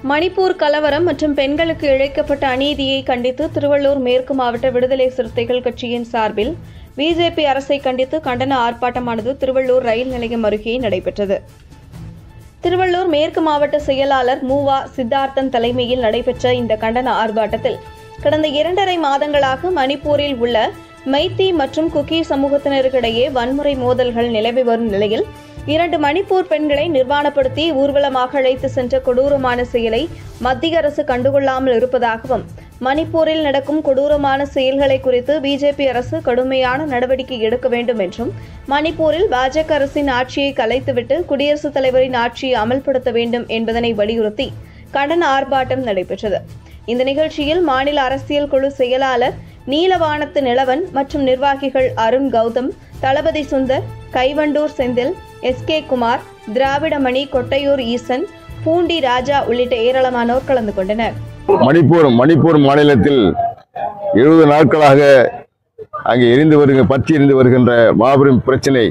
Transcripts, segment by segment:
மணிப்பூர் கலவரம் மற்றும் பெண்களுக்கு இழைக்கப்பட்ட அநீதியை கண்டித்து திருவள்ளூர் மேற்கு மாவட்ட விடுதலை சிறுத்தைகள் கட்சியின் சார்பில் பிஜேபி அரசை கண்டித்து கண்டன ஆர்ப்பாட்டமானது திருவள்ளூர் ரயில் நிலையம் அருகே நடைபெற்றது திருவள்ளூர் மேற்கு மாவட்ட செயலாளர் மூவா சித்தார்த்தன் தலைமையில் நடைபெற்ற இந்த கண்டன ஆர்ப்பாட்டத்தில் கடந்த இரண்டரை மாதங்களாக மணிப்பூரில் உள்ள மைத்தி மற்றும் குக்கி சமூகத்தினருக்கிடையே வன்முறை மோதல்கள் நிலவி வரும் நிலையில் இரண்டு மணிப்பூர் பெண்களை நிர்வாணப்படுத்தி ஊர்வலமாக அழைத்து சென்ற கொடூரமான செயலை மத்திய அரசு கண்டுகொள்ளாமல் இருப்பதாகவும் மணிப்பூரில் நடக்கும் கொடூரமான செயல்களை குறித்து பிஜேபி அரசு கடுமையான நடவடிக்கை எடுக்க வேண்டும் என்றும் மணிப்பூரில் பாஜக அரசின் ஆட்சியை கலைத்துவிட்டு குடியரசுத் தலைவரின் ஆட்சியை அமல்படுத்த வேண்டும் என்பதனை வலியுறுத்தி கண்டன ஆர்ப்பாட்டம் நடைபெற்றது இந்த நிகழ்ச்சியில் மாநில அரசியல் குழு செயலாளர் நீலவானத்து நிலவன் மற்றும் நிர்வாகிகள் அருண் கௌதம் தளபதி சுந்தர் கைவண்டூர் செந்தில் எஸ் கே குமார் திராவிடமணி கொட்டையூர் ஈசன் பூண்டி ராஜா உள்ளிட்ட ஏராளமானோர் கலந்து கொண்டனர் மணிப்பூர் மணிப்பூர் மாநிலத்தில் எழுபது நாட்களாக அங்கே எரிந்து வருகிற பற்றி எரிந்து வருகின்ற மாபெரும் பிரச்சனை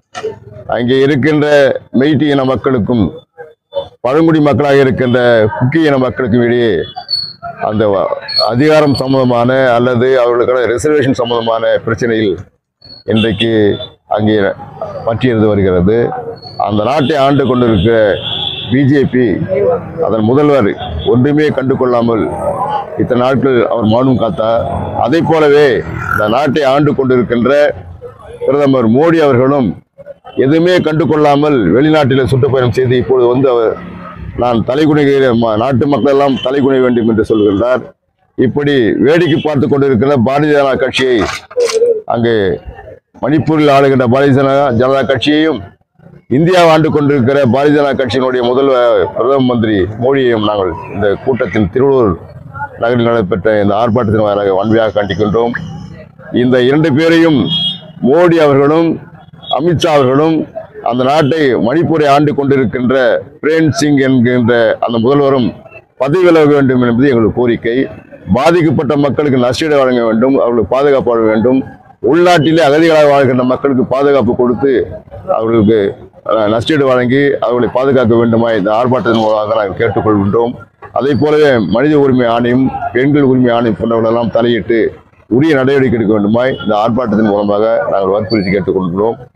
அங்கே இருக்கின்ற மெய்ட்டி இன மக்களுக்கும் பழங்குடி மக்களாக இருக்கின்ற குக்கி இன மக்களுக்கும் இடையே அந்த வ- அதிகாரம் சம்பந்தமான அல்லது அவர்களுக்கான ரிசர்வேஷன் சம்பந்தமான பிரச்சனையில் இன்றைக்கு அங்கே பற்றி எரிந்து வருகிறது அந்த நாட்டை ஆண்டு கொண்டிருக்கிற பிஜேபி அதன் முதல்வர் ஒன்றுமே கண்டு கொள்ளாமல் இத்தனை நாட்கள் அவர் மௌனம் காத்தார் அதை போலவே இந்த நாட்டை ஆண்டு கொண்டிருக்கின்ற பிரதமர் மோடி அவர்களும் எதுவுமே கண்டு கொள்ளாமல் வெளிநாட்டில் சுற்றுப்பயணம் செய்து இப்பொழுது வந்து அவர் நான் தலைகுனிகிற ம- நாட்டு மக்கள் எல்லாம் தலைகுனிய வேண்டும் என்று சொல்கின்றார் இப்படி வேடிக்கை பார்த்து கொண்டிருக்கிற பாரதிய ஜனதா கட்சியை அங்கே மணிப்பூரில் ஆளுகின்ற பாரதிய ஜனதா ஜனதா கட்சியையும் இந்தியாவை ஆண்டு கொண்டிருக்கிற பாரதிய ஜனதா கட்சியினுடைய முதல்வர் பிரதம மந்திரி மோடியையும் நாங்கள் இந்த கூட்டத்தில் திருவள்ளூர் நகரில் நடைபெற்ற இந்த ஆர்ப்பாட்டத்தின் வாயிலாக வன்மையாக கண்டிக்கின்றோம் இந்த இரண்டு பேரையும் மோடி அவர்களும் அமித்ஷா அவர்களும் அந்த நாட்டை மணிப்பூரை ஆண்டு கொண்டிருக்கின்ற பிரேம் சிங் என்கின்ற அந்த முதல்வரும் பதவி விலக வேண்டும் என்பது எங்களுக்கு கோரிக்கை பாதிக்கப்பட்ட மக்களுக்கு நஷ்டீடு வழங்க வேண்டும் அவர்களுக்கு பாதுகாப்பு வழங்க வேண்டும் உள்நாட்டிலே அகதிகளாக வாழ்கின்ற மக்களுக்கு பாதுகாப்பு கொடுத்து அவர்களுக்கு அஹ், நஷ்டீடு வழங்கி அவர்களை பாதுகாக்க வேண்டுமா இந்த ஆர்ப்பாட்டத்தின் மூலமாக நாங்கள் கேட்டுக்கொள்கின்றோம் அதே போலவே மனித உரிமை ஆணையம் பெண்கள் உரிமை ஆணையம் போன்றவர்களெல்லாம் தலையிட்டு உரிய நடவடிக்கை எடுக்க வேண்டுமாய் இந்த ஆர்ப்பாட்டத்தின் மூலமாக நாங்கள் வற்புறுத்தி கேட்டுக்கொள்கிறோம்